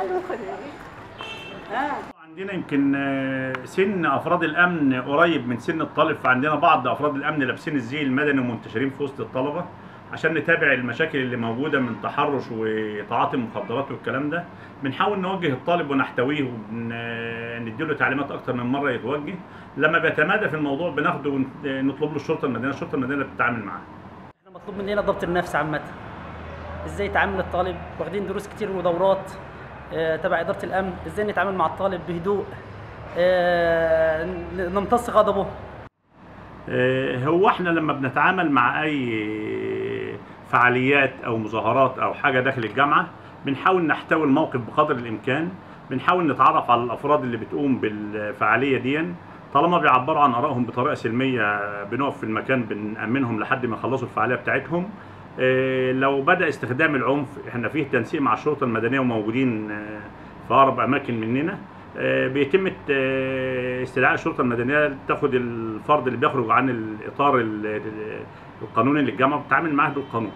عندنا يمكن آه، سن افراد الامن قريب من سن الطالب فعندنا بعض افراد الامن لابسين الزي المدني ومنتشرين في وسط الطلبه عشان نتابع المشاكل اللي موجوده من تحرش وتعاطي مخدرات والكلام ده بنحاول نوجه الطالب ونحتويه ونديله تعليمات اكتر من مره يتوجه لما بيتمادى في الموضوع بناخده ونطلب له الشرطه المدنيه الشرطه المدنيه اللي بتتعامل معاه احنا مطلوب مننا ضبط النفس عامة ازاي يتعامل الطالب واخدين دروس كتير ودورات آه، تبع إدارة الأمن ازاي نتعامل مع الطالب بهدوء آه، ن- نمتص غضبه آه، هو احنا لما بنتعامل مع اي فعاليات او مظاهرات او حاجه داخل الجامعه بنحاول نحتوي الموقف بقدر الامكان بنحاول نتعرف على الافراد اللي بتقوم بالفعاليه دي طالما بيعبروا عن ارائهم بطريقه سلميه بنقف في المكان بنامنهم لحد ما يخلصوا الفعاليه بتاعتهم آه، لو بدا استخدام العنف احنا فيه تنسيق مع الشرطه المدنيه وموجودين آه، في اقرب اماكن مننا آه، بيتم آه، استدعاء الشرطه المدنيه تاخد الفرد اللي بيخرج عن الاطار ال- ال- القانوني للجامعه بتتعامل معاه بالقانون